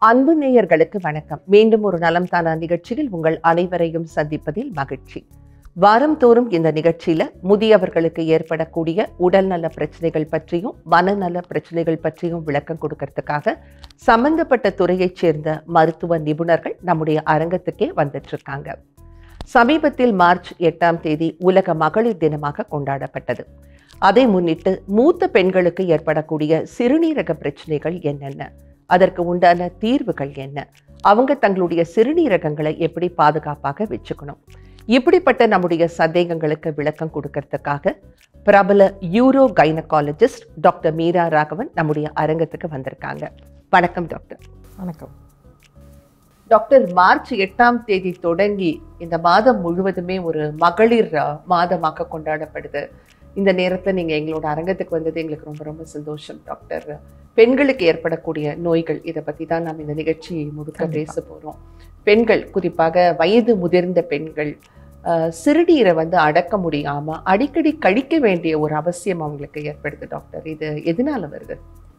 அன்பு நேயர்களுக்கு வணக்கம் மீண்டும் ஒரு நலம் தானா நிகழ்ச்சியில் உங்கள் அனைவரையும் சந்திப்பதில் மகிழ்ச்சி வாரந்தோறும் இந்த நிகழ்ச்சியில முதியவர்களுக்கு ஏற்படக்கூடிய உடல்நல பிரச்சனைகள் பற்றியும் மனநல பிரச்சனைகள் பற்றியும் விளக்கம் கொடுக்கறதுக்காக சம்பந்தப்பட்ட துறையைச் சேர்ந்த மருத்துவ நிபுணர்கள் நம்முடைய அரங்கத்துக்கே வந்துட்டு இருக்காங்க சமீபத்தில் மார்ச் எட்டாம் தேதி உலக மகளிர் தினமாக கொண்டாடப்பட்டது அதை முன்னிட்டு மூத்த பெண்களுக்கு ஏற்படக்கூடிய சிறுநீரக பிரச்சனைகள் என்னென்ன அதற்கு உண்டான தீர்வுகள் என்ன அவங்க தங்களுடைய சிறுநீரகங்களை எப்படி பாதுகாப்பாக வச்சுக்கணும் இப்படிப்பட்ட நம்முடைய சந்தேகங்களுக்கு விளக்கம் கொடுக்கறதுக்காக பிரபல uro gynaecologist doctor Meera Raghavan நம்முடைய அரங்கத்துக்கு வந்திருக்காங்க வணக்கம் டாக்டர் வணக்கம் டாக்டர் மார்ச் எட்டாம் தேதி தொடங்கி இந்த மாதம் முழுவதுமே ஒரு மகளிர் அஹ், மாதமாக கொண்டாடப்படுது இந்த நேரத்தில் நீங்கள் எங்களோட அரங்கத்துக்கு வந்தது எங்களுக்கு ரொம்ப ரொம்ப சந்தோஷம் டாக்டர் பெண்களுக்கு ஏற்படக்கூடிய நோய்கள் இதை பற்றி தான் நாம் இந்த நிகழ்ச்சி முழுக்க கண்டிப்பா. பேச போகிறோம் பெண்கள் குறிப்பாக வயது முதிர்ந்த பெண்கள் அஹ், சிறுநீரை வந்து அடக்க முடியாம அடிக்கடி கழிக்க வேண்டிய ஒரு அவசியம் அவங்களுக்கு ஏற்படுது டாக்டர் இது எதனால வருது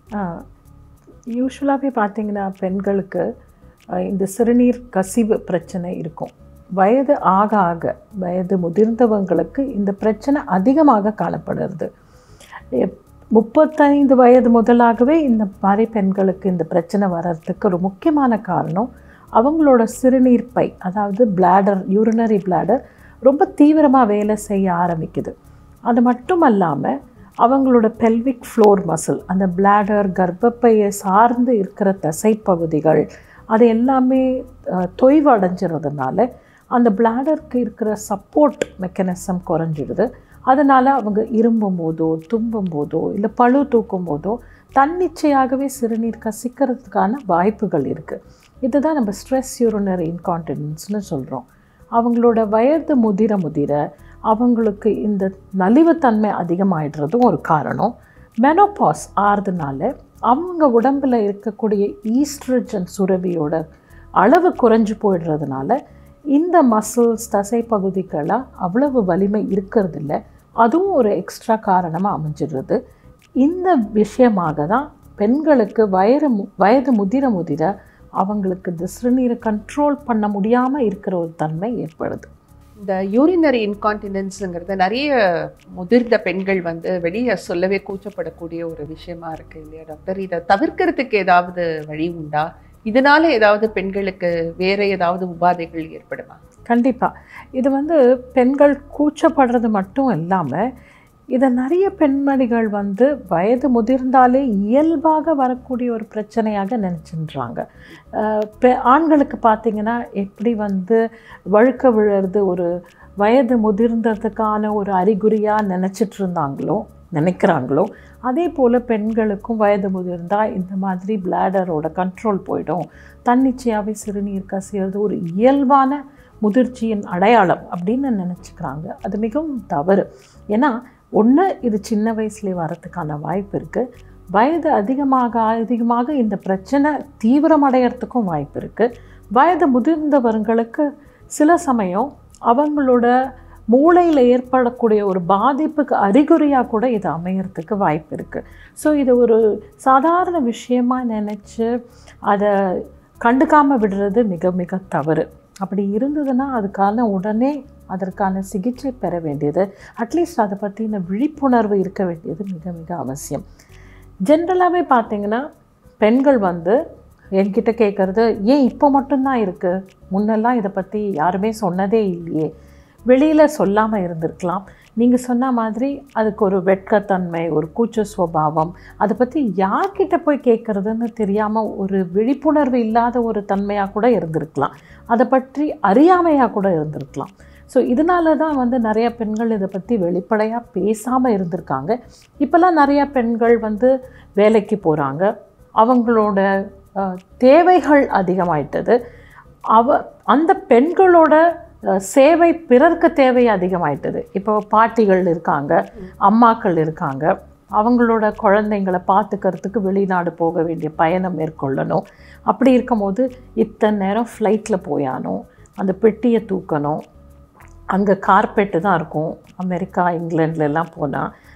யூஸ்வலாகவே பார்த்தீங்கன்னா பெண்களுக்கு ஆஹ், இந்த சிறுநீர் கசிவு பிரச்சனை இருக்கும் வயது ஆக ஆக வயது முதிர்ந்தவங்களுக்கு இந்த பிரச்சனை அதிகமாக காணப்படுறது எப்- முப்பத்தைந்து வயது முதலாகவே இந்த மாதிரி பெண்களுக்கு இந்த பிரச்சனை வர்றதுக்கு ஒரு முக்கியமான காரணம் அவங்களோட சிறுநீர் பை அதாவது பிளாடர் யூரினரி பிளாடர் ரொம்ப தீவிரமாக வேலை செய்ய ஆரம்பிக்குது அது மட்டும் அல்லாமல் அவங்களோட பெல்விக் ஃப்ளோர் மசில் அந்த பிளாடர் கர்ப்பப்பையை சார்ந்து இருக்கிற தசைப்பகுதிகள் அது எல்லாமே அஹ், தொய்வு அடைஞ்சிறதுனால அந்த பிளாடருக்கு இருக்கிற சப்போர்ட் மெக்கானிசம் குறைஞ்சிடுது அதனால் அவங்க இரும்பும் போதோ தும்பும் போதோ இல்லை பழு தூக்கும் போதோ தன்னிச்சையாகவே சிறுநீர் கசிக்கிறதுக்கான வாய்ப்புகள் இருக்குது இதுதான் நம்ம ஸ்ட்ரெஸ் யூரினரி இன்கான்டினன்ஸ்னு சொல்கிறோம் அவங்களோட வயது முதிர முதிர அவங்களுக்கு இந்த நலிவுத்தன்மை அதிகமாயிடுறதும் ஒரு காரணம் மெனோபாஸ் ஆறுதுனால அவங்க உடம்பில் இருக்கக்கூடிய ஈஸ்ட்ரஜன் சுரபியோட அளவு குறைஞ்சு போயிடுறதுனால இந்த மசில்ஸ் தசை பகுதிகளாக அவ்வளவு வலிமை இருக்கிறதில்ல அதுவும் ஒரு எக்ஸ்ட்ரா காரணமாக அமைஞ்சிடுறது இந்த விஷயமாக தான் பெண்களுக்கு வயது மு- வயது முதிர முதிர அவங்களுக்கு இந்த சிறுநீரை கண்ட்ரோல் பண்ண முடியாமல் இருக்கிற ஒரு தன்மை ஏற்படுது இந்த யூரினரி இன்கான்டினன்ஸுங்கிறது நிறைய முதிர்ந்த பெண்கள் வந்து வெளியே சொல்லவே கூச்சப்படக்கூடிய ஒரு விஷயமா இருக்கு இல்லையா டாக்டர் இதை தவிர்க்கிறதுக்கு ஏதாவது வழி உண்டா இதனால ஏதாவது பெண்களுக்கு வேற ஏதாவது உபாதைகள் ஏற்படுமா கண்டிப்பாக இது வந்து பெண்கள் கூச்சப்படுறது மட்டும் இல்லாமல் இதை நிறைய பெண்மணிகள் வந்து வயது முதிர்ந்தாலே இயல்பாக வரக்கூடிய ஒரு பிரச்சனையாக நினச்சின்றாங்க பெ ஆண்களுக்கு பார்த்தீங்கன்னா எப்படி வந்து வழுக்க விழுறது ஒரு வயது முதிர்ந்ததுக்கான ஒரு அறிகுறியாக நினச்சிட்டு இருந்தாங்களோ நினைக்கிறாங்களோ அதே போல் பெண்களுக்கும் வயது முதிர்ந்தால் இந்த மாதிரி பிளாடரோட கண்ட்ரோல் போயிடும் தன்னிச்சையாகவே சிறுநீர் கசியறது ஒரு இயல்பான முதிர்ச்சியின் அடையாளம் அப்படின்னு நினச்சிக்கிறாங்க அது மிகவும் தவறு ஏன்னா ஒன்று இது சின்ன வயசுலேயே வரதுக்கான வாய்ப்பு இருக்குது வயது அதிகமாக அதிகமாக இந்த பிரச்சனை தீவிரமடையறதுக்கும் வாய்ப்பு இருக்குது வயது முதிர்ந்தவர்களுக்கு சில சமயம் அவங்களோட மூளையில் ஏற்படக்கூடிய ஒரு பாதிப்புக்கு அறிகுறியாக கூட இது அமையறதுக்கு வாய்ப்பு இருக்குது ஸோ இது ஒரு சாதாரண விஷயமா நினச்சி அதை கண்டுக்காமல் விடுறது மிக மிக தவறு அப்படி இருந்ததுன்னா அதுக்கான உடனே அதற்கான சிகிச்சை பெற வேண்டியது அட்லீஸ்ட் அதை பற்றின விழிப்புணர்வு இருக்க வேண்டியது மிக மிக அவசியம் ஜென்ரலாகவே பார்த்தீங்கன்னா பெண்கள் வந்து என்கிட்ட கேட்குறது ஏன் இப்போ மட்டும்தான் இருக்குது முன்னெல்லாம் இதை பற்றி யாருமே சொன்னதே இல்லையே வெளியில் சொல்லாமல் இருந்திருக்கலாம் நீங்கள் சொன்ன மாதிரி அதுக்கு ஒரு வெட்கத்தன்மை ஒரு கூச்ச சுபாவம் அதை பற்றி யார்கிட்ட போய் கேட்குறதுன்னு தெரியாமல் ஒரு விழிப்புணர்வு இல்லாத ஒரு தன்மையாக கூட இருந்திருக்கலாம் அதை பற்றி அறியாமையாக கூட இருந்திருக்கலாம் ஸோ இதனால தான் வந்து நிறைய பெண்கள் இதை பற்றி வெளிப்படையாக பேசாமல் இருந்திருக்காங்க இப்போல்லாம் நிறைய பெண்கள் வந்து வேலைக்கு போகிறாங்க அவங்களோட அஹ், தேவைகள் அதிகமாயிட்டது அவ அந்த பெண்களோட அஹ், சேவை பிறருக்கு தேவை அதிகமாயிட்டது இப்போ பாட்டிகள் இருக்காங்க அம்மாக்கள் இருக்காங்க அவங்களோட குழந்தைங்களை பார்த்துக்கிறதுக்கு வெளிநாடு போக வேண்டிய பயணம் மேற்கொள்ளணும் அப்படி இருக்கும்போது இத்தனை நேரம் ஃப்ளைட்டில் போயானோ அந்த பெட்டியை தூக்கணும் அங்கே கார்பெட்டு தான் இருக்கும் அமெரிக்கா இங்கிலாந்துல எல்லாம் போனால்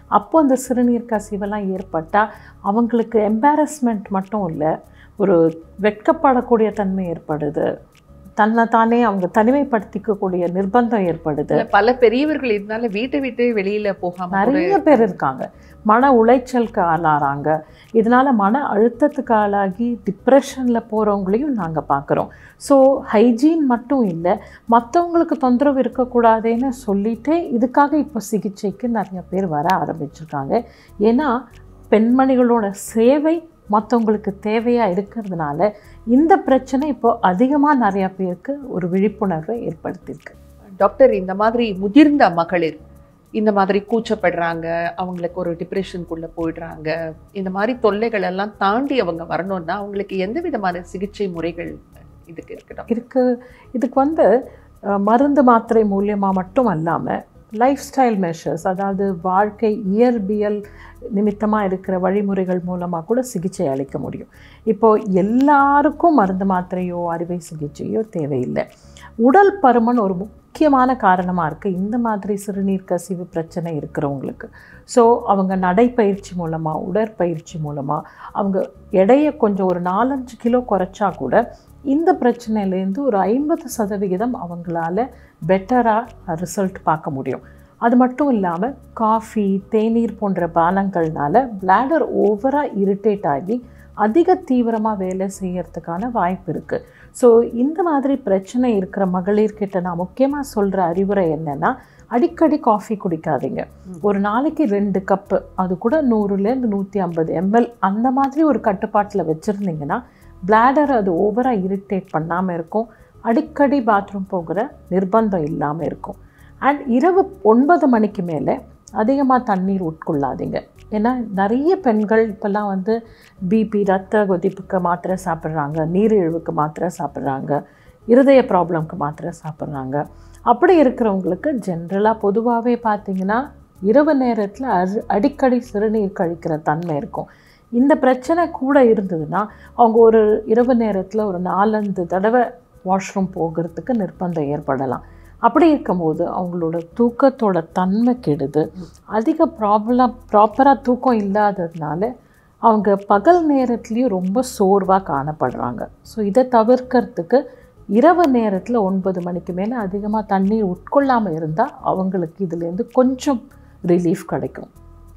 அப்போ அந்த சிறுநீர் கசிவெல்லாம் ஏற்பட்டால் அவங்களுக்கு எம்பாரஸ்மெண்ட் மட்டும் இல்லை ஒரு வெட்கப்படக்கூடிய தன்மை ஏற்படுது தன்னை தானே அவங்க தனிமைப்படுத்திக்கக்கூடிய நிர்பந்தம் ஏற்படுது இல்ல, பல பெரியவர்கள் இதனால வீட்டை விட்டு வெளியில போகாம கூட நிறைய பேர் இருக்காங்க மன உளைச்சலுக்கு ஆளாகிறாங்க இதனால் மன அழுத்தத்துக்கு ஆளாகி டிப்ரெஷனில் போகிறவங்களையும் நாங்கள் பார்க்குறோம் ஸோ ஹைஜீன் மட்டும் இல்லை மற்றவங்களுக்கு தொந்தரவு இருக்கக்கூடாதுன்னு சொல்லிட்டு இதுக்காக இப்போ சிகிச்சைக்கு நிறைய பேர் வர ஆரம்பிச்சிருக்காங்க ஏன்னா பெண்மணிகளோட சேவை மற்றவங்களுக்கு தேவையாக இருக்கிறதுனால இந்த பிரச்சனை இப்போ அதிகமாக நிறைய பேருக்கு ஒரு விழிப்புணர்வை ஏற்படுத்தியிருக்கு டாக்டர் இந்த மாதிரி முதிர்ந்த மகளிர் இந்த மாதிரி கூச்சப்படுறாங்க அவங்களுக்கு ஒரு டிப்ரெஷனுக்குள்ள போயிடுறாங்க இந்த மாதிரி தொல்லைகள் எல்லாம் தாண்டி அவங்க வரணும்னா அவங்களுக்கு எந்த விதமான சிகிச்சை முறைகள் இதுக்கு இருக்கணும் இருக்கு இதுக்கு வந்து அஹ், மருந்து மாத்திரை மூலியமாக மட்டும் அல்லாமல் லைஃப் ஸ்டைல் மெஷர்ஸ் அதாவது வாழ்க்கை இயற்பியல் நிமித்தமாக இருக்கிற வழிமுறைகள் மூலமாக கூட சிகிச்சை அளிக்க முடியும் இப்போ எல்லாருக்கும் மருந்து மாத்திரையோ அறுவை சிகிச்சையோ தேவையில்லை உடல் பருமன் ஒரு முக்கியமான காரணமாக இருக்குது இந்த மாதிரி சிறுநீர் கசிவு பிரச்சனை இருக்கிறவங்களுக்கு ஸோ அவங்க நடைப்பயிற்சி மூலமாக உடற்பயிற்சி மூலமாக அவங்க எடையை கொஞ்சம் ஒரு நாலஞ்சு கிலோ குறைச்சா கூட இந்த பிரச்சனையிலேருந்து ஒரு ஐம்பது சதவிகிதம் அவங்களால பெட்டராக ரிசல்ட் பார்க்க முடியும் அது மட்டும் இல்லாமல் காஃபி தேநீர் போன்ற பானங்கள்னால bladder ஓவராக இரிட்டேட் ஆகி அதிக தீவிரமாக வேலை செய்யறதுக்கான வாய்ப்பு இருக்குது ஸோ இந்த மாதிரி பிரச்சனை இருக்கிற மகளிர்கிட்ட நான் முக்கியமாக சொல்கிற அறிவுரை என்னென்னா அடிக்கடி காஃபி குடிக்காதீங்க ஒரு நாளைக்கு ரெண்டு கப்பு அது கூட நூறுலேருந்து நூற்றி ஐம்பது எம்எல் அந்த மாதிரி ஒரு கட்டுப்பாட்டில் வச்சுருந்தீங்கன்னா bladder அது ஓவராக இரிட்டேட் பண்ணாமல் இருக்கும் அடிக்கடி பாத்ரூம் போகிற நிர்பந்தம் இல்லாமல் இருக்கும் அண்ட் இரவு ஒன்பது மணிக்கு மேலே அதிகமாக தண்ணீர் உட்கொள்ளாதீங்க ஏன்னா நிறைய பெண்கள் இப்போல்லாம் வந்து பிபி ரத்த கொதிப்புக்கு மாத்திரை சாப்பிட்றாங்க நீரிழிவுக்கு மாத்திரை சாப்பிட்றாங்க இருதய ப்ராப்ளம்க்கு மாத்திரை சாப்பிட்றாங்க அப்படி இருக்கிறவங்களுக்கு ஜென்ரலாக பொதுவாகவே பார்த்தீங்கன்னா இரவு நேரத்தில் அரு அடிக்கடி சிறுநீர் கழிக்கிற தன்மை இருக்கும் இந்த பிரச்சனை கூட இருந்ததுன்னா அவங்க ஒரு இரவு நேரத்தில் ஒரு நாலஞ்சு தடவை வாஷ்ரூம் போகிறதுக்கு நிர்பந்தம் ஏற்படலாம் அப்படி இருக்கும்போது அவங்களோட தூக்கத்தோட தன்மை கெடுது அதிக ப்ராப்ளம் ப்ராப்பராக தூக்கம் இல்லாததுனால அவங்க பகல் நேரத்துலேயும் ரொம்ப சோர்வாக காணப்படுறாங்க ஸோ இதை தவிர்க்கறதுக்கு இரவு நேரத்தில் ஒன்பது மணிக்கு மேலே அதிகமாக தண்ணீர் உட்கொள்ளாமல் இருந்தால் அவங்களுக்கு இதுலேருந்து கொஞ்சம் ரிலீஃப் கிடைக்கும்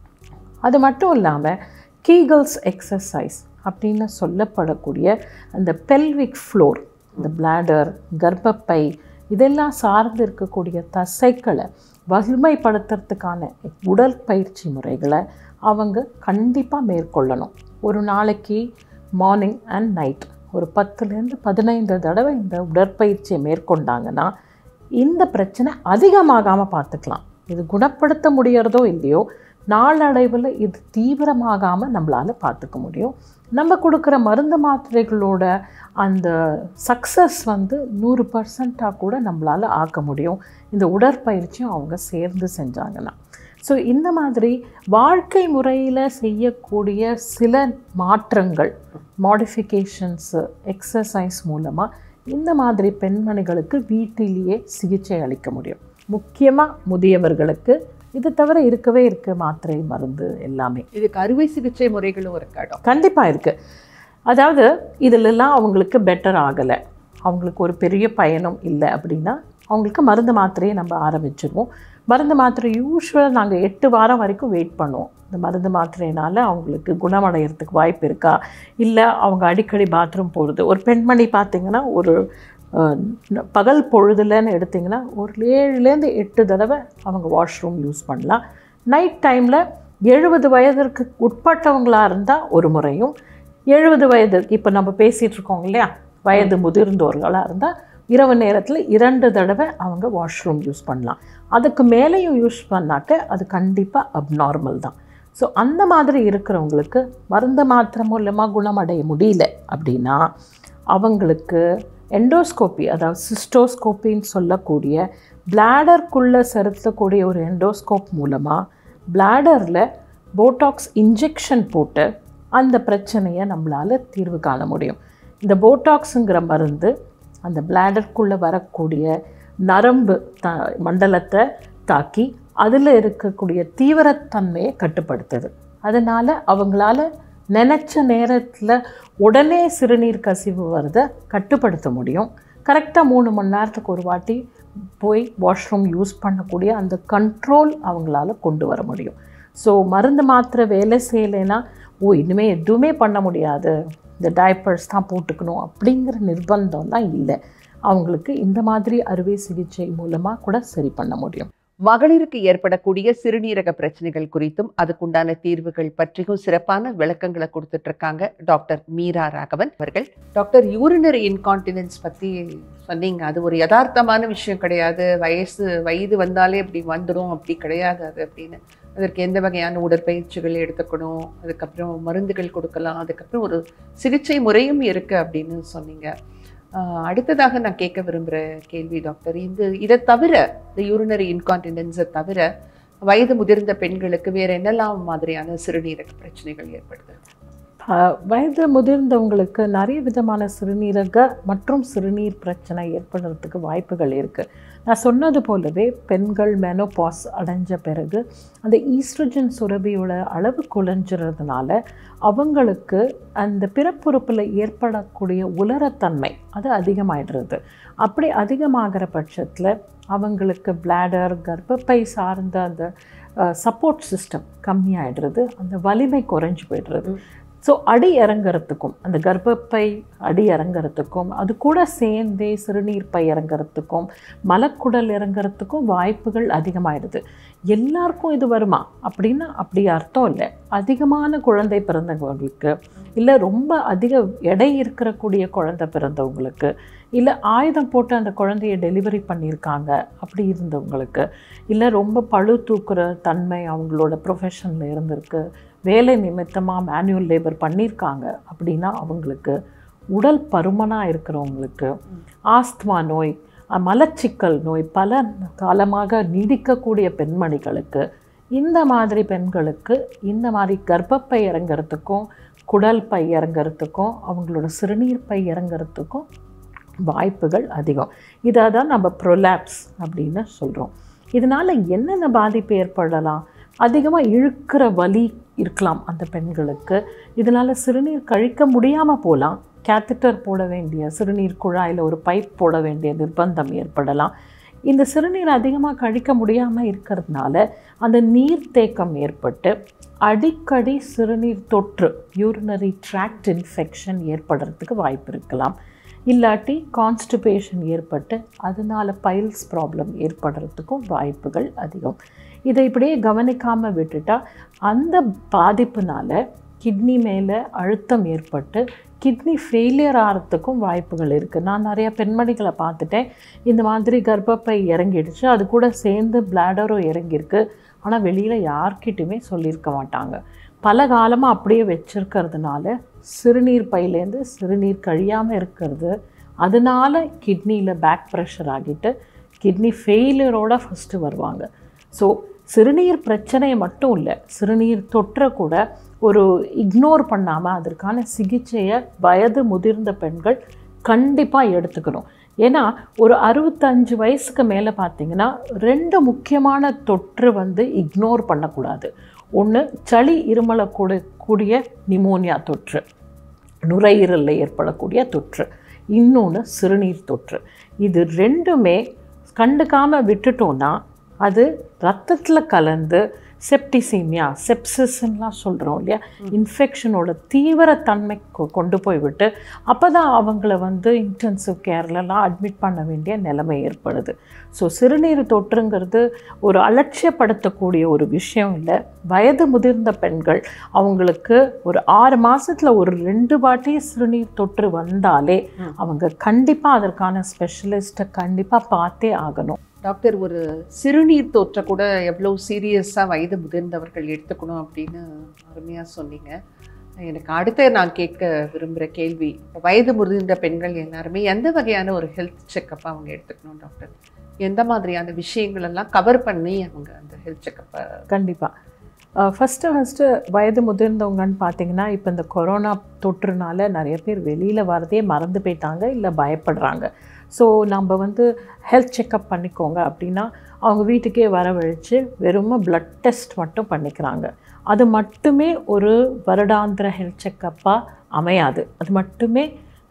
அது மட்டும் இல்லாமல் கீகல்ஸ் எக்ஸசைஸ் அப்படின்னு சொல்லப்படக்கூடிய அந்த பெல்விக் ஃப்ளோர் இந்த bladder கர்ப்பப்பை இதெல்லாம் சார்ந்து இருக்கக்கூடிய தசைகளை வலிமைப்படுத்துறதுக்கான உடற்பயிற்சி முறைகளை அவங்க கண்டிப்பாக மேற்கொள்ளணும் ஒரு நாளைக்கு மார்னிங் அண்ட் நைட் ஒரு பத்துலேருந்து பதினைந்து தடவை இந்த உடற்பயிற்சியை மேற்கொண்டாங்கன்னா இந்த பிரச்சனை அதிகமாகாமல் பார்த்துக்கலாம் இது குணப்படுத்த முடியறதோ இல்லையோ நாளடைவில் இது தீவிரமாகாமல் நம்மளால் பார்த்துக்க முடியும் நம்ம கொடுக்குற மருந்து மாத்திரைகளோட அந்த சக்ஸஸ் வந்து நூறு பர்சண்ட்டாக கூட நம்மளால் ஆக்க முடியும் இந்த உடற்பயிற்சியும் அவங்க சேர்ந்து செஞ்சாங்கன்னா ஸோ இந்த மாதிரி வாழ்க்கை முறையில் செய்யக்கூடிய சில மாற்றங்கள் மாடிஃபிகேஷன்ஸு எக்ஸசைஸ் மூலமாக இந்த மாதிரி பெண்மணிகளுக்கு வீட்டிலேயே சிகிச்சை அளிக்க முடியும் முக்கியமாக முதியவர்களுக்கு இது தவிர இருக்கவே இருக்கு மாத்திரை மருந்து எல்லாமே இதுக்கு அறுவை சிகிச்சை முறைகளும் இருக்கா டாக்டர் கண்டிப்பாக இருக்குது அதாவது இதிலெல்லாம் அவங்களுக்கு பெட்டர் ஆகலை அவங்களுக்கு ஒரு பெரிய பயனும் இல்லை அப்படின்னா அவங்களுக்கு மருந்து மாத்திரையை நம்ம ஆரம்பிச்சிருவோம் மருந்து மாத்திரை யூஸ்வலாக நாங்கள் எட்டு வாரம் வரைக்கும் வெயிட் பண்ணுவோம் இந்த மருந்து மாத்திரையினால அவங்களுக்கு குணமடைகிறதுக்கு வாய்ப்பு இருக்கா இல்லை அவங்க அடிக்கடி பாத்ரூம் போகிறது ஒரு பெண்மணி பார்த்திங்கன்னா ஒரு அஹ், ந- பகல் பொழுதுலன்னு எடுத்திங்கன்னா ஒரு ஏழுலேருந்து எட்டு தடவை அவங்க வாஷ்ரூம் யூஸ் பண்ணலாம் நைட் டைமில் எழுபது வயதிற்கு உட்பட்டவங்களாக இருந்தால் ஒரு முறையும் எழுபது வயது இப்போ நம்ம பேசிகிட்டு இருக்கோம் இல்லையா வயது முதிர்ந்தோர்களாக இருந்தால் இரவு நேரத்தில் இரண்டு தடவை அவங்க வாஷ்ரூம் யூஸ் பண்ணலாம் அதுக்கு மேலேயும் யூஸ் பண்ணாக்க அது கண்டிப்பாக அப்நார்மல் தான் ஸோ அந்த மாதிரி இருக்கிறவங்களுக்கு மருந்து மாத்திரை மூலமாக குணமடைய முடியல அப்படின்னா அவங்களுக்கு எண்டோஸ்கோப்பி அதாவது சிஸ்டோஸ்கோப்பின்னு சொல்லக்கூடிய பிளாடருக்குள்ளே செலுத்தக்கூடிய ஒரு எண்டோஸ்கோப் மூலமாக பிளாடரில் போட்டாக்ஸ் இன்ஜெக்ஷன் போட்டு அந்த பிரச்சனையை நம்மளால் தீர்வு காண முடியும் இந்த போட்டாக்ஸுங்கிற மருந்து அந்த பிளாடருக்குள்ளே வரக்கூடிய நரம்பு த மண்டலத்தை தாக்கி அதில் இருக்கக்கூடிய தீவிரத்தன்மையை கட்டுப்படுத்துது அதனால் அவங்களால நினச்ச நேரத்தில் உடனே சிறுநீர் கசிவு வரதை கட்டுப்படுத்த முடியும் கரெக்டாக மூணு மணி நேரத்துக்கு ஒரு வாட்டி போய் வாஷ்ரூம் யூஸ் பண்ணக்கூடிய அந்த கண்ட்ரோல் அவங்களால கொண்டு வர முடியும் ஸோ மருந்து மாத்திரை வேலை செய்யலைன்னா ஓ இனிமேல் எதுவுமே பண்ண முடியாது இந்த டைப்பர்ஸ் தான் போட்டுக்கணும் அப்படிங்கிற நிர்பந்தம்லாம் இல்லை அவங்களுக்கு இந்த மாதிரி அறுவை சிகிச்சை மூலமாக கூட சரி பண்ண முடியும் மகளிருக்கு ஏற்படக்கூடிய சிறுநீரக பிரச்சனைகள் குறித்தும் அதுக்குண்டான தீர்வுகள் பற்றியும் சிறப்பான விளக்கங்களை கொடுத்துட்டு இருக்காங்க டாக்டர் மீரா ராகவன் அவர்கள் டாக்டர் யூரினரி இன்கான்டினன்ஸ் பத்தி சொன்னீங்க அது ஒரு யதார்த்தமான விஷயம் கிடையாது வயசு வயது வந்தாலே அப்படி வந்துடும் அப்படி கிடையாது அது அப்படின்னு அதற்கு எந்த வகையான உடற்பயிற்சிகள் எடுத்துக்கணும் அதுக்கப்புறம் மருந்துகள் கொடுக்கலாம் அதுக்கப்புறம் ஒரு சிகிச்சை முறையும் இருக்கு அப்படின்னு சொன்னீங்க ஆஹ் அடுத்ததாக நான் கேட்க விரும்புகிற கேள்வி டாக்டர் இந்த இதை தவிர இந்த யூரினரி இன்கான்டினன்ஸை தவிர வயது முதிர்ந்த பெண்களுக்கு வேற என்னெல்லாம் மாதிரியான சிறுநீரக பிரச்சனைகள் ஏற்படுது ஆஹ் வயது முதிர்ந்தவங்களுக்கு நிறைய விதமான சிறுநீரக மற்றும் சிறுநீர் பிரச்சனை ஏற்படுறதுக்கு வாய்ப்புகள் இருக்குது நான் சொன்னது போலவே பெண்கள் மெனோபாஸ் அடைஞ்ச பிறகு அந்த ஈஸ்ட்ரஜன் சுரபியோட அளவு குறைஞ்சிறதுனால அவங்களுக்கு அந்த பிறப்புறுப்பில் ஏற்படக்கூடிய உலரத்தன்மை அது அதிகமாயிடுறது அப்படி அதிகமாகிற பட்சத்தில் அவங்களுக்கு பிளாடர் கர்ப்பப்பை சார்ந்த அந்த சப்போர்ட் சிஸ்டம் கம்மியாயிடுறது அந்த வலிமை குறைஞ்சு போயிடுறது ஸோ அடி இறங்குறதுக்கும் அந்த கர்ப்பப்பை அடி இறங்குறதுக்கும் அது கூட சேர்ந்தே சிறுநீர் பை இறங்குறதுக்கும் மலக்குடல் இறங்குறதுக்கும் வாய்ப்புகள் அதிகமாயிடுது எல்லாருக்கும் இது வருமா அப்படின்னா அப்படி அர்த்தம் இல்லை அதிகமான குழந்தை பிறந்தவங்களுக்கு இல்லை ரொம்ப அதிக எடை இருக்கக்கூடிய குழந்தை பிறந்தவங்களுக்கு இல்லை ஆயுதம் போட்டு அந்த குழந்தைய டெலிவரி பண்ணியிருக்காங்க அப்படி இருந்தவங்களுக்கு இல்லை ரொம்ப பழு தூக்குற தன்மை அவங்களோட ப்ரொஃபஷனில் இருந்திருக்கு வேலை நிமித்தமாக மேனுவல் லேபர் பண்ணியிருக்காங்க அப்படின்னா அவங்களுக்கு உடல் பருமனாக இருக்கிறவங்களுக்கு ஆஸ்துமா நோய் அஹ், மலச்சிக்கல் நோய் பல காலமாக நீடிக்கக்கூடிய பெண்மணிகளுக்கு இந்த மாதிரி பெண்களுக்கு இந்த மாதிரி கர்ப்பப்பை இறங்குறதுக்கும் குடல் பை இறங்குறதுக்கும் அவங்களோட சிறுநீர் பை இறங்குறதுக்கும் வாய்ப்புகள் அதிகம் இதை தான் நம்ம ப்ரொலாப்ஸ் அப்படின்னு சொல்கிறோம் இதனால் என்னென்ன பாதிப்பு ஏற்படலாம் அதிகமாக இழுக்கிற வலி இருக்கலாம் அந்த பெண்களுக்கு இதனால் சிறுநீர் கழிக்க முடியாமல் போகலாம் கேத்தட்டர் போட வேண்டிய சிறுநீர் குழாயில் ஒரு பைப் போட வேண்டிய நிர்பந்தம் ஏற்படலாம் இந்த சிறுநீர் அதிகமாக கழிக்க முடியாமல் இருக்கிறதுனால அந்த நீர்த்தேக்கம் ஏற்பட்டு அடிக்கடி சிறுநீர் தொற்று யூரினரி ட்ராக்ட் இன்ஃபெக்ஷன் ஏற்படுறதுக்கு வாய்ப்பு இருக்கலாம் இல்லாட்டி கான்ஸ்டிபேஷன் ஏற்பட்டு அதனால் பைல்ஸ் ப்ராப்ளம் ஏற்படுறதுக்கும் வாய்ப்புகள் அதிகம் இதை இப்படியே கவனிக்காமல் விட்டுட்டா அந்த பாதிப்புனால கிட்னி மேலே அழுத்தம் ஏற்பட்டு கிட்னி ஃபெயிலியர் ஆகிறதுக்கும் வாய்ப்புகள் இருக்குது நான் நிறைய பெண்மணிகளை பார்த்துட்டேன் இந்த மாதிரி கர்ப்பப்பை இறங்கிடுச்சு அது கூட சேர்ந்து பிளாடரும் இறங்கியிருக்கு ஆனால் வெளியில் யார்கிட்டையுமே சொல்லியிருக்க மாட்டாங்க பல காலமாக அப்படியே வச்சிருக்கிறதுனால சிறுநீர் பையிலேருந்து சிறுநீர் கழியாமல் இருக்கிறது அதனால கிட்னியில் பேக் ப்ரெஷர் ஆகிட்டு கிட்னி ஃபெயிலியரோட ஃபஸ்ட்டு வருவாங்க ஸோ சிறுநீர் பிரச்சனை மட்டும் இல்லை சிறுநீர் தொற்றை கூட ஒரு இக்னோர் பண்ணாமல் அதற்கான சிகிச்சையை வயது முதிர்ந்த பெண்கள் கண்டிப்பாக எடுத்துக்கணும் ஏன்னா ஒரு அறுபத்தஞ்சு வயசுக்கு மேலே பார்த்தீங்கன்னா ரெண்டு முக்கியமான தொற்று வந்து இக்னோர் பண்ணக்கூடாது ஒன்று சளி இருமலை கூட கூடிய நிமோனியா தொற்று நுரையீரலில் ஏற்படக்கூடிய தொற்று இன்னொன்று சிறுநீர் தொற்று இது ரெண்டுமே கண்டுக்காமல் விட்டுட்டோன்னா அது ரத்தத்தில் கலந்து செப்டிசீமியா செப்சிஸ்லாம் சொல்கிறோம் இல்லையா இன்ஃபெக்ஷனோட தீவிரத்தன்மை கொ- கொண்டு போய் விட்டு அப்போ தான் அவங்கள வந்து இன்டென்சிவ் கேர்லலாம் அட்மிட் பண்ண வேண்டிய நிலைமை ஏற்படுது ஸோ சிறுநீர் தொற்றுங்கிறது ஒரு அலட்சியப்படுத்தக்கூடிய ஒரு விஷயம் இல்லை வயது முதிர்ந்த பெண்கள் அவங்களுக்கு ஒரு ஆறு மாசத்துல ஒரு ரெண்டு வாட்டி சிறுநீர் தொற்று வந்தாலே அவங்க கண்டிப்பாக அதற்கான ஸ்பெஷலிஸ்ட்டை கண்டிப்பாக பார்த்தே ஆகணும் டாக்டர் ஒரு சிறுநீர் தொற்றை கூட எவ்வளோ சீரியஸாக வயது முதிர்ந்தவர்கள் எடுத்துக்கணும் அப்படின்னு அருமையாக சொன்னீங்க எனக்கு அடுத்து நான் கேட்க விரும்புகிற கேள்வி இப்ப வயது முதிர்ந்த பெண்கள் எல்லாருமே எந்த வகையான ஒரு ஹெல்த் செக்கப் அவங்க எடுத்துக்கணும் டாக்டர் எந்த மாதிரியான விஷயங்கள் எல்லாம் கவர் பண்ணி அவங்க அந்த ஹெல்த் செக்கப்பை கண்டிப்பாக ஃபஸ்ட்டு ஃபஸ்ட்டு வயது முதிர்ந்தவங்கன்னு பார்த்தீங்கன்னா இப்போ இந்த கொரோனா தொற்றுனால நிறைய பேர் வெளியில் வரதே மறந்து போயிட்டாங்க இல்லை பயப்படுறாங்க ஸோ நம்ம வந்து ஹெல்த் செக்கப் பண்ணிக்கோங்க அப்படின்னா அவங்க வீட்டுக்கே வரவழைச்சு வெறும் பிளட் டெஸ்ட் மட்டும் பண்ணிக்கிறாங்க அது மட்டுமே ஒரு வருடாந்திர ஹெல்த் செக்கப்பாக அமையாது அது மட்டுமே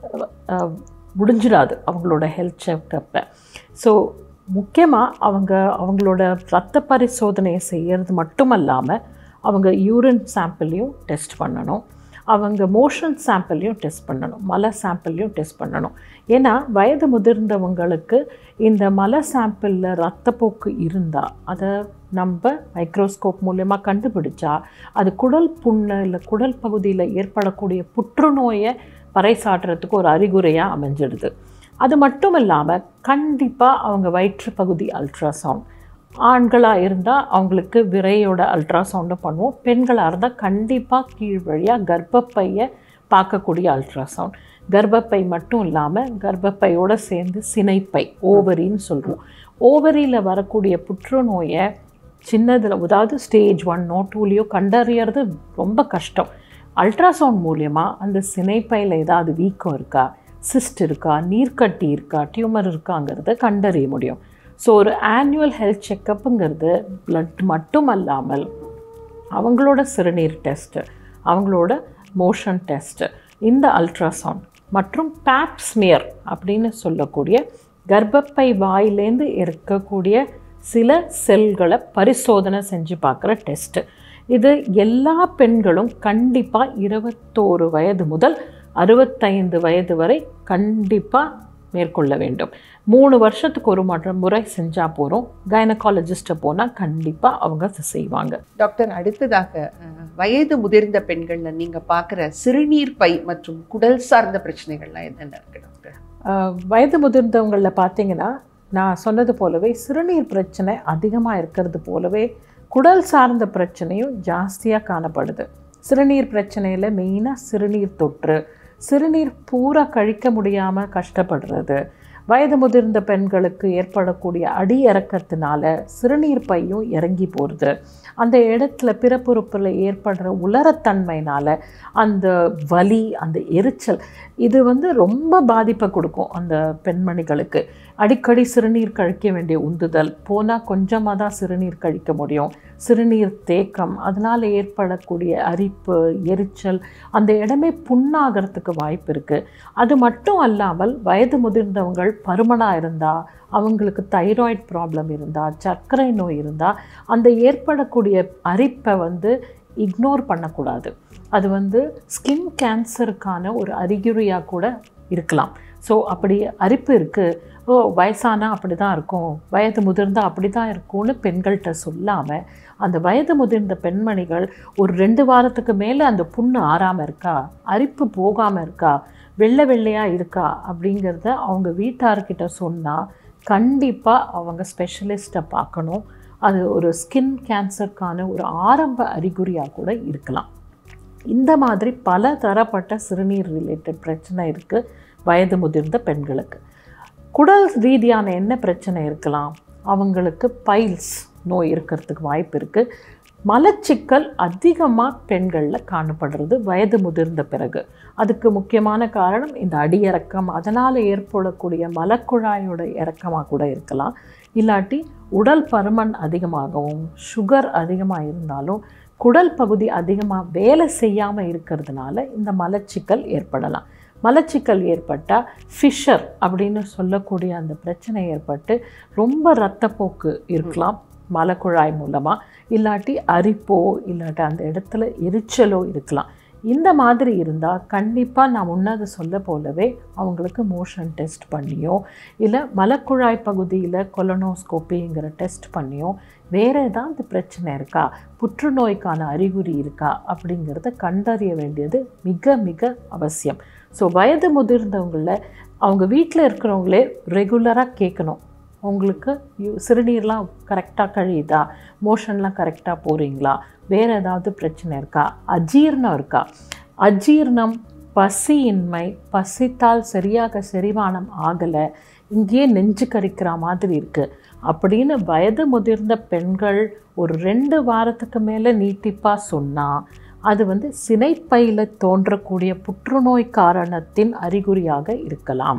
அஹ், முடிஞ்சிடாது அவங்களோட ஹெல்த் செக்கப்பை ஸோ முக்கியமாக அவங்க அவங்களோட ரத்த பரிசோதனையை செய்கிறது மட்டுமல்லாமல் அவங்க யூரின் சாம்பிளையும் டெஸ்ட் பண்ணணும் அவங்க மோஷன் சாம்பிளையும் டெஸ்ட் பண்ணணும் மலை சாம்பிளையும் டெஸ்ட் பண்ணணும் ஏன்னா வயது முதிர்ந்தவங்களுக்கு இந்த மலை சாம்பிளில் ரத்தப்போக்கு இருந்தால் அதை நம்ம மைக்ரோஸ்கோப் மூலயமா கண்டுபிடிச்சா அது குடல் புண்ணு இல்லை குடல் பகுதியில் ஏற்படக்கூடிய புற்றுநோயை பறைசாற்றுறதுக்கு ஒரு அறிகுறியாக அமைஞ்சிடுது அது மட்டும் இல்லாமல் கண்டிப்பாக அவங்க வயிற்று பகுதி அல்ட்ராசவுண்ட் ஆண்களாக இருந்தால் அவங்களுக்கு விரையோட அல்ட்ராசவுண்டும் பண்ணுவோம் பெண்களாக இருந்தால் கண்டிப்பாக கீழ் வழியாக கர்ப்பப்பையை பார்க்கக்கூடிய அல்ட்ராசவுண்ட் கர்ப்பப்பை மட்டும் இல்லாமல் கர்ப்பப்பையோடு சேர்ந்து சினைப்பை ஓவரின்னு சொல்கிறோம் ஓவரியில் வரக்கூடிய புற்றுநோயை சின்னதில் அதாவது ஸ்டேஜ் ஒன்னோ டூலையோ கண்டறியறது ரொம்ப கஷ்டம் அல்ட்ராசவுண்ட் மூலியமாக அந்த சினைப்பையில் ஏதாவது வீக்கம் இருக்கா சிஸ்ட் இருக்கா நீர்க்கட்டி இருக்கா டியூமர் இருக்காங்கிறத கண்டறிய முடியும் ஸோ ஒரு ஆனுவல் ஹெல்த் செக்கப்புங்கிறது பிளட் மட்டும் அல்லாமல் அவங்களோட சிறுநீர் டெஸ்ட்டு அவங்களோட மோஷன் டெஸ்ட்டு இந்த அல்ட்ராசவுண்ட் மற்றும் பேப்ஸ்மியர் அப்படின்னு சொல்லக்கூடிய கர்ப்பப்பை வாயிலேருந்து இருக்கக்கூடிய சில செல்களை பரிசோதனை செஞ்சு பார்க்குற டெஸ்ட்டு இது எல்லா பெண்களும் கண்டிப்பாக இருபத்தோரு வயது முதல் அறுபத்தைந்து வயது வரை கண்டிப்பாக மேற்கொள்ள வேண்டும் மூணு வருஷத்துக்கு ஒரு மற்ற முறை செஞ்சால் போகிறோம் கைனகாலஜிஸ்ட்டை போனால் கண்டிப்பாக அவங்க அதை செய்வாங்க டாக்டர் அடுத்ததாக அஹ், வயது முதிர்ந்த பெண்கள்ல நீங்க பார்க்குற சிறுநீர் பை மற்றும் குடல் சார்ந்த பிரச்சனைகள்லாம் என்னென்ன இருக்கு டாக்டர் ஆஹ் வயது முதிர்ந்தவங்களில் பார்த்தீங்கன்னா நான் சொன்னது போலவே சிறுநீர் பிரச்சனை அதிகமாக இருக்கிறது போலவே குடல் சார்ந்த பிரச்சனையும் ஜாஸ்தியாக காணப்படுது சிறுநீர் பிரச்சனையில் மெயினாக சிறுநீர் தொற்று சிறுநீர் பூரா கழிக்க முடியாமல் கஷ்டப்படுறது வயது முதிர்ந்த பெண்களுக்கு ஏற்படக்கூடிய அடி இறக்கத்தினால சிறுநீர் பையும் இறங்கி போகிறது அந்த இடத்துல பிறப்புறுப்பில் ஏற்படுற உலரத்தன்மையினால் அந்த வலி அந்த எரிச்சல் இது வந்து ரொம்ப பாதிப்பை கொடுக்கும் அந்த பெண்மணிகளுக்கு அடிக்கடி சிறுநீர் கழிக்க வேண்டிய உந்துதல் போனால் கொஞ்சமாக தான் சிறுநீர் கழிக்க முடியும் சிறுநீர் தேக்கம் அதனால் ஏற்படக்கூடிய அரிப்பு எரிச்சல் அந்த இடமே புண்ணாகிறதுக்கு வாய்ப்பு இருக்குது அது மட்டும் அல்லாமல் வயது முதிர்ந்தவங்கள் பருமனாக இருந்தால் அவங்களுக்கு தைராய்டு ப்ராப்ளம் இருந்தால் சர்க்கரை நோய் இருந்தால் அந்த ஏற்படக்கூடிய அரிப்பை வந்து இக்னோர் பண்ணக்கூடாது அது வந்து ஸ்கின் கேன்சருக்கான ஒரு அறிகுறியாக கூட இருக்கலாம் ஸோ அப்படி அரிப்பு இருக்குது ஓ வயசானா அப்படி தான் இருக்கும் வயது முதிர்ந்தா அப்படி தான் இருக்கும்னு பெண்கள்கிட்ட சொல்லாமல் அந்த வயது முதிர்ந்த பெண்மணிகள் ஒரு ரெண்டு வாரத்துக்கு மேலே அந்த புண்ணு ஆறாமல் இருக்கா அரிப்பு போகாமல் இருக்கா வெள்ளை வெள்ளையாக இருக்கா அப்படிங்கிறத அவங்க வீட்டார்கிட்ட சொன்னால் கண்டிப்பாக அவங்க ஸ்பெஷலிஸ்ட்டை பார்க்கணும் அது ஒரு ஸ்கின் கேன்சருக்கான ஒரு ஆரம்ப அறிகுறியாக கூட இருக்கலாம் இந்த மாதிரி பல தரப்பட்ட சிறுநீர் ரிலேட்டட் பிரச்சனை இருக்குது வயது முதிர்ந்த பெண்களுக்கு குடல் ரீதியான என்ன பிரச்சனை இருக்கலாம் அவங்களுக்கு பைல்ஸ் நோய் இருக்கிறதுக்கு வாய்ப்பு இருக்குது மலச்சிக்கல் அதிகமாக பெண்களில் காணப்படுறது வயது முதிர்ந்த பிறகு அதுக்கு முக்கியமான காரணம் இந்த அடியிறக்கம் அதனால் ஏற்படக்கூடிய மலக்குழாயோட இறக்கமாக கூட இருக்கலாம் இல்லாட்டி உடல் பருமன் அதிகமாகவும் சுகர் அதிகமாக இருந்தாலும் குடல் பகுதி அதிகமாக வேலை செய்யாமல் இருக்கிறதுனால இந்த மலச்சிக்கல் ஏற்படலாம் மலச்சிக்கல் ஏற்பட்டால் ஃபிஷர் அப்படின்னு சொல்லக்கூடிய அந்த பிரச்சனை ஏற்பட்டு ரொம்ப இரத்தப்போக்கு இருக்கலாம் மலக்குழாய் மூலமாக இல்லாட்டி அரிப்போ இல்லாட்டி அந்த இடத்துல எரிச்சலோ இருக்கலாம் இந்த மாதிரி இருந்தால் கண்டிப்பாக நான் முன்னது சொல்ல போலவே அவங்களுக்கு மோஷன் டெஸ்ட் பண்ணியோ இல்லை மலக்குழாய் பகுதியில் கொலனோஸ்கோப்பிங்கிற டெஸ்ட் பண்ணியோ வேறு ஏதாவது பிரச்சனை இருக்கா புற்றுநோய்க்கான அறிகுறி இருக்கா அப்படிங்கிறத கண்டறிய வேண்டியது மிக மிக அவசியம் ஸோ வயது முதிர்ந்தவங்கள அவங்க வீட்டில் இருக்கிறவங்களே ரெகுலராக கேட்கணும் உங்களுக்கு யூ- சிறுநீர்லாம் கரெக்டாக கழியுதா மோஷன்லாம் கரெக்டாக போகிறீங்களா வேறு ஏதாவது பிரச்சனை இருக்கா அஜீரணம் இருக்கா அஜீரணம் பசியின்மை பசித்தால் சரியாக செரிமானம் ஆகலை இங்கேயே நெஞ்சு கரிக்கிற மாதிரி இருக்குது அப்படின்னு வயது முதிர்ந்த பெண்கள் ஒரு ரெண்டு வாரத்துக்கு மேலே நீட்டிப்பாக சொன்னால் அது வந்து சினைப்பையில் தோன்றக்கூடிய புற்றுநோய் காரணத்தின் அறிகுறியாக இருக்கலாம்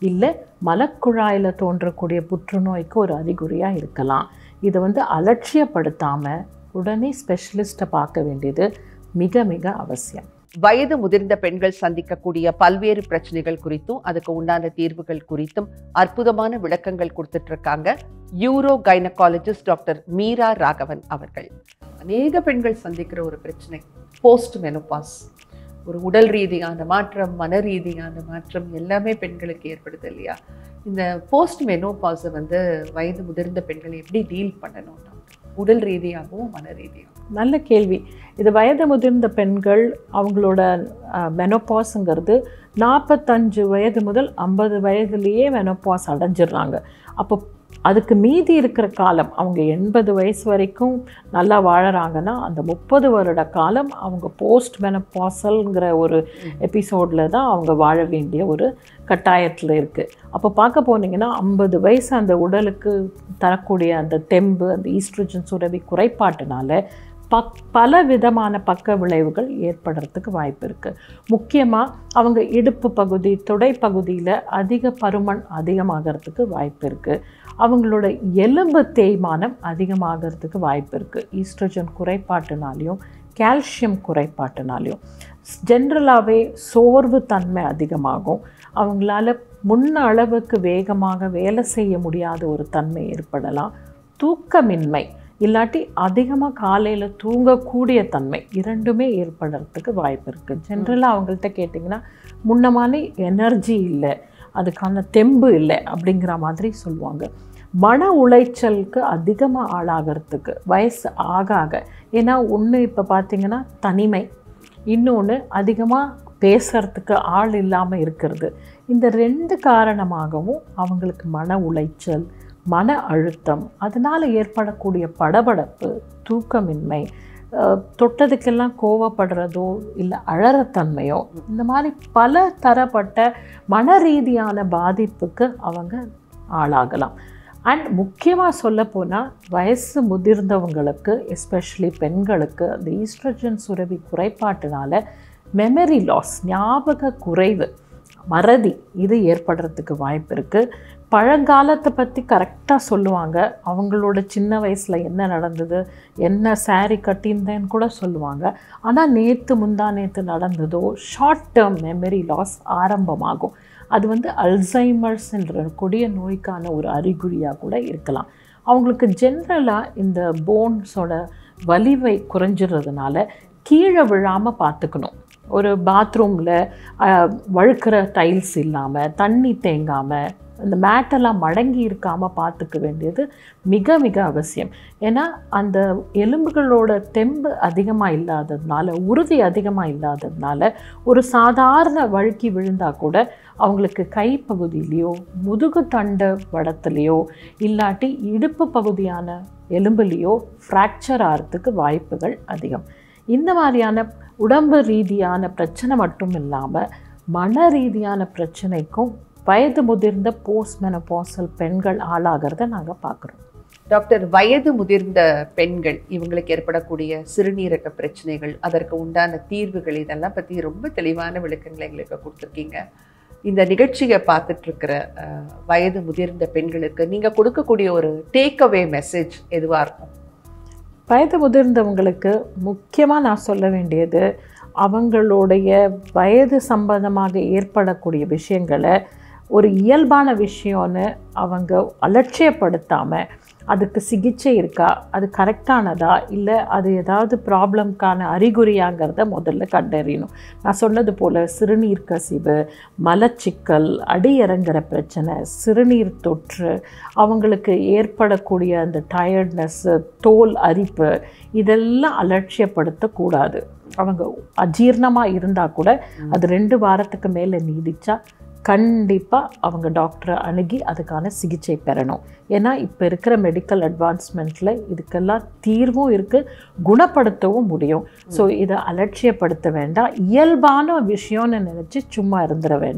இல்லை மலக்குழாயில் தோன்றக்கூடிய புற்றுநோய்க்கு ஒரு அறிகுறியாக இருக்கலாம் இதை வந்து அலட்சியப்படுத்தாமல் உடனே ஸ்பெஷலிஸ்ட்டை பார்க்க வேண்டியது மிக மிக அவசியம் வயது முதிர்ந்த பெண்கள் சந்திக்கக்கூடிய பல்வேறு பிரச்சனைகள் குறித்தும் அதுக்கு உண்டான தீர்வுகள் குறித்தும் அற்புதமான விளக்கங்கள் கொடுத்துட்டு இருக்காங்க uro gynaecologist doctor Meera Raghavan அவர்கள் அநேக பெண்கள் சந்திக்கிற ஒரு பிரச்சனை போஸ்ட் மெனோபாஸ் ஒரு உடல் ரீதியான மாற்றம் மன ரீதியான மாற்றம் எல்லாமே பெண்களுக்கு ஏற்படுது இல்லையா இந்த போஸ்ட் மெனோபாஸை வந்து வயது முதிர்ந்த பெண்கள் எப்படி டீல் பண்ணணும் உடல் ரீதியாகவும் மன ரீதியாகவும் நல்ல கேள்வி இது வயது முதிர்ந்த பெண்கள் அவங்களோட மெனோபாஸுங்கிறது நாற்பத்தஞ்சு வயது முதல் ஐம்பது வயதுலேயே மெனோபாஸ் அடைஞ்சிடுறாங்க அப்போ அதுக்கு மீதி இருக்கிற காலம் அவங்க எண்பது வயசு வரைக்கும் நல்லா வாழறாங்கன்னா அந்த முப்பது வருட காலம் அவங்க போஸ்ட் மெனப்பாசல்ங்கிற ஒரு எபிசோடில் தான் அவங்க வாழ வேண்டிய ஒரு கட்டாயத்தில் இருக்குது அப்போ பார்க்க போனீங்கன்னா ஐம்பது வயசு அந்த உடலுக்கு தரக்கூடிய அந்த தெம்பு அந்த ஈஸ்ட்ரோஜன் சுரவி குறைபாட்டினால பக் பல விதமான பக்க விளைவுகள் ஏற்படுறதுக்கு வாய்ப்பு இருக்குது முக்கியமாக அவங்க இடுப்பு பகுதி தொடை பகுதியில் அதிக பருமன் அதிகமாகிறதுக்கு வாய்ப்பு இருக்குது அவங்களோட எலும்பு தேய்மானம் அதிகமாகிறதுக்கு வாய்ப்பு இருக்குது ஈஸ்ட்ரோஜன் குறைபாட்டினாலையும் கால்சியம் குறைபாட்டினாலையும் ஜென்ரலாகவே சோர்வு தன்மை அதிகமாகும் அவங்களால முன்ன அளவுக்கு வேகமாக வேலை செய்ய முடியாத ஒரு தன்மை ஏற்படலாம் தூக்கமின்மை இல்லாட்டி அதிகமாக காலையில் தூங்கக்கூடிய தன்மை இரண்டுமே ஏற்படுறதுக்கு வாய்ப்பு இருக்குது ஜென்ரலாக அவங்கள்ட்ட கேட்டிங்கன்னா முன்ன மாதிரி எனர்ஜி இல்லை அதுக்கான தெம்பு இல்லை அப்படிங்கிற மாதிரி சொல்லுவாங்க மன உளைச்சலுக்கு அதிகமாக ஆளாகிறதுக்கு வயசு ஆக ஆக ஏன்னா ஒன்று இப்போ பார்த்திங்கன்னா தனிமை இன்னொன்று அதிகமாக பேசுறதுக்கு ஆள் இல்லாமல் இருக்கிறது இந்த ரெண்டு காரணமாகவும் அவங்களுக்கு மன உளைச்சல் மன அழுத்தம் அதனால் ஏற்படக்கூடிய படபடப்பு தூக்கமின்மை அஹ், தொட்டதுக்கெல்லாம் கோவப்படுறதோ இல்லை அழறத்தன்மையோ இந்த மாதிரி பல தரப்பட்ட மன ரீதியான பாதிப்புக்கு அவங்க ஆளாகலாம் அண்ட் முக்கியமாக சொல்லப்போனால் வயசு முதிர்ந்தவங்களுக்கு எஸ்பெஷலி பெண்களுக்கு அந்த ஈஸ்ட்ரஜன் சுரவி குறைபாட்டினால மெமரி லாஸ் ஞாபக குறைவு மறதி இது ஏற்படுறதுக்கு வாய்ப்பு இருக்குது பழங்காலத்தை பற்றி கரெக்டாக சொல்லுவாங்க அவங்களோட சின்ன வயசில் என்ன நடந்தது என்ன saree கட்டியிருந்தேன்னு கூட சொல்லுவாங்க ஆனால் நேற்று முந்தா நேற்று நடந்ததோ ஷார்ட் டேர்ம் மெமரி லாஸ் ஆரம்பமாகும் அது வந்து அல்சைமர்ஸ் என்ற கொடிய நோய்க்கான ஒரு அறிகுறியாக கூட இருக்கலாம் அவங்களுக்கு ஜென்ரலாக இந்த போன்ஸோட வலிவை குறைஞ்சிறதுனால கீழே விழாமல் பார்த்துக்கணும் ஒரு பாத்ரூமில் வழுக்கிற டைல்ஸ் இல்லாமல் தண்ணி தேங்காமல் அந்த மேட்டெல்லாம் மடங்கி இருக்காமல் பார்த்துக்க வேண்டியது மிக மிக அவசியம் ஏன்னா அந்த எலும்புகளோட தெம்பு அதிகமாக இல்லாததுனால உறுதி அதிகமாக இல்லாததுனால ஒரு சாதாரண வழுக்கி விழுந்தால் கூட அவங்களுக்கு கை பகுதியிலையோ முதுகு தண்டு வடத்துலேயோ இல்லாட்டி இடுப்பு பகுதியான எலும்புலேயோ ஃப்ராக்சர் ஆகிறதுக்கு வாய்ப்புகள் அதிகம் இந்த மாதிரியான உடம்பு ரீதியான பிரச்சனை மட்டும் இல்லாமல் மன ரீதியான பிரச்சனைக்கும் வயது முதிர்ந்த போஸ்ட் மெனபாசல் பெண்கள் ஆளாகிறத நாங்கள் பார்க்குறோம் டாக்டர் வயது முதிர்ந்த பெண்கள் இவங்களுக்கு ஏற்படக்கூடிய சிறுநீரக பிரச்சனைகள் அதற்கு உண்டான தீர்வுகள் இதெல்லாம் பற்றி ரொம்ப தெளிவான விளக்கங்களை எங்களுக்கு கொடுத்துருக்கீங்க இந்த நிகழ்ச்சியை பார்த்துட்டு இருக்கிற அஹ், வயது முதிர்ந்த பெண்களுக்கு நீங்கள் கொடுக்கக்கூடிய ஒரு டேக் அவே மெசேஜ் எதுவாக இருக்கும் வயது முதிர்ந்தவங்களுக்கு முக்கியமாக நான் சொல்ல வேண்டியது அவங்களுடைய வயது சம்பந்தமாக ஏற்படக்கூடிய விஷயங்களை ஒரு இயல்பான விஷயம்னு அவங்க அலட்சியப்படுத்தாமல் அதுக்கு சிகிச்சை இருக்கா அது கரெக்டானதா இல்லை அது ஏதாவது ப்ராப்ளம்க்கான அறிகுறியாங்கிறத முதல்ல கண்டறியணும் நான் சொன்னது போல் சிறுநீர் கசிவு மலச்சிக்கல் அடி இறங்குற பிரச்சனை சிறுநீர் தொற்று அவங்களுக்கு ஏற்படக்கூடிய அந்த டயர்ட்னஸ்ஸு தோல் அரிப்பு இதெல்லாம் அலட்சியப்படுத்தக்கூடாது அவங்க அஜீர்ணமாக இருந்தால் கூட அது ரெண்டு வாரத்துக்கு மேலே நீடிச்சா கண்டிப்பாக அவங்க டாக்டரை அணுகி அதுக்கான சிகிச்சை பெறணும் ஏன்னா இப்போ இருக்கிற மெடிக்கல் அட்வான்ஸ்மெண்ட்டில் இதுக்கெல்லாம் தீர்வும் இருக்குது குணப்படுத்தவும் முடியும் ஸோ இதை அலட்சியப்படுத்த வேண்டாம் இயல்பான விஷயம்னு நினச்சி சும்மா இருந்துட வேண்டாம்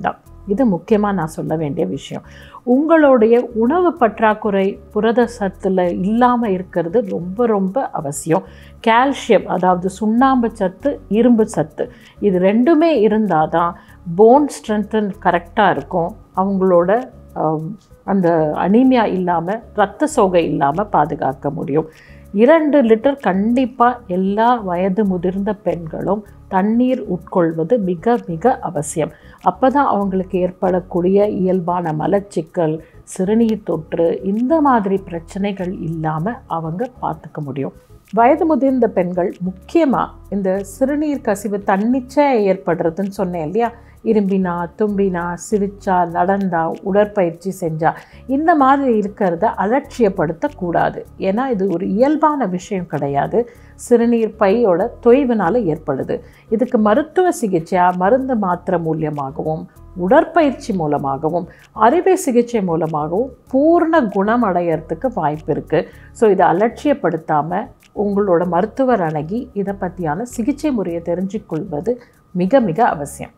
இது முக்கியமாக நான் சொல்ல வேண்டிய விஷயம் உங்களுடைய உணவு பற்றாக்குறை புரத சத்தில் இல்லாமல் இருக்கிறது ரொம்ப ரொம்ப அவசியம் கால்சியம் அதாவது சுண்ணாம்பு சத்து இரும்பு சத்து இது ரெண்டுமே இருந்தால் தான் போன் ஸ்ட்ரென்த்தன் கரெக்டாக இருக்கும் அவங்களோட ஆம், அந்த அனீமியா இல்லாமல் இரத்த சோகை இல்லாமல் பாதுகாக்க முடியும் இரண்டு லிட்டர் கண்டிப்பாக எல்லா வயது முதிர்ந்த பெண்களும் தண்ணீர் உட்கொள்வது மிக மிக அவசியம் அப்போ தான் அவங்களுக்கு ஏற்படக்கூடிய இயல்பான மலச்சிக்கல் சிறுநீர் தொற்று இந்த மாதிரி பிரச்சனைகள் இல்லாமல் அவங்க பார்த்துக்க முடியும் வயது முதிர்ந்த பெண்கள் முக்கியமாக இந்த சிறுநீர் கசிவு தன்னிச்சையாக ஏற்படுறதுன்னு சொன்னேன் இல்லையா இரும்பினா தும்பினா சிரிச்சா நடந்தா உடற்பயிற்சி செஞ்சா இந்த மாதிரி இருக்கிறத அலட்சியப்படுத்தக்கூடாது ஏன்னா இது ஒரு இயல்பான விஷயம் கிடையாது சிறுநீர் பையோட தொய்வுனால ஏற்படுது இதுக்கு மருத்துவ சிகிச்சையா மருந்து மாத்திரை மூலியமாகவும் உடற்பயிற்சி மூலமாகவும் அறுவை சிகிச்சை மூலமாகவும் பூர்ண குணம் அடையறதுக்கு வாய்ப்பு இருக்குது ஸோ இதை அலட்சியப்படுத்தாமல் உங்களோட மருத்துவர் அணுகி இதை பற்றியான சிகிச்சை முறையை தெரிஞ்சுக்கொள்வது மிக மிக அவசியம்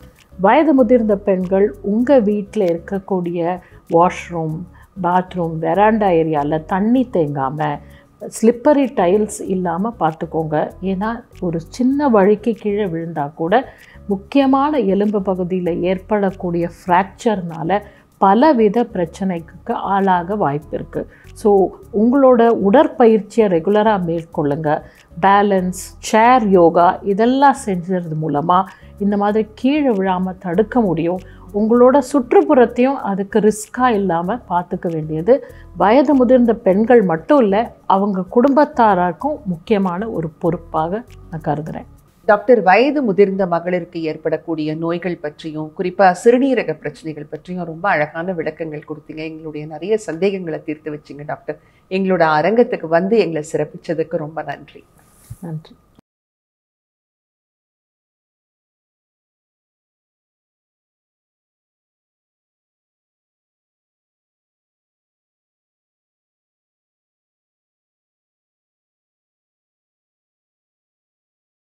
வயது முதிர்ந்த பெண்கள் உங்கள் வீட்டில் இருக்கக்கூடிய வாஷ்ரூம் பாத்ரூம் வெராண்டா ஏரியாவில் தண்ணி தேங்காமல் ஸ்லிப்பரி டைல்ஸ் இல்லாமல் பார்த்துக்கோங்க ஏன்னா ஒரு சின்ன வழிக்கு கீழே விழுந்தால் கூட முக்கியமான எலும்பு பகுதியில் ஏற்படக்கூடிய ஃப்ராக்சர்னால பலவித பிரச்சனைக்கு ஆளாக வாய்ப்பு இருக்குது ஸோ உங்களோட உடற்பயிற்சியை ரெகுலராக மேற்கொள்ளுங்க பேலன்ஸ் சேர் யோகா இதெல்லாம் செஞ்சது மூலமாக இந்த மாதிரி கீழே விழாமல் தடுக்க முடியும் உங்களோட சுற்றுப்புறத்தையும் அதுக்கு ரிஸ்காக இல்லாமல் பார்த்துக்க வேண்டியது வயது முதிர்ந்த பெண்கள் மட்டும் இல்லை அவங்க குடும்பத்தாருக்கும் முக்கியமான ஒரு பொறுப்பாக நான் கருதுகிறேன் டாக்டர் வயது முதிர்ந்த மகளிருக்கு ஏற்படக்கூடிய நோய்கள் பற்றியும் குறிப்பா சிறுநீரக பிரச்சனைகள் பற்றியும் ரொம்ப அழகான விளக்கங்கள் கொடுத்தீங்க எங்களுடைய நிறைய சந்தேகங்களை தீர்த்து வச்சீங்க டாக்டர் எங்களோட அரங்கத்துக்கு வந்து எங்களை சிறப்பிச்சதுக்கு ரொம்ப நன்றி நன்றி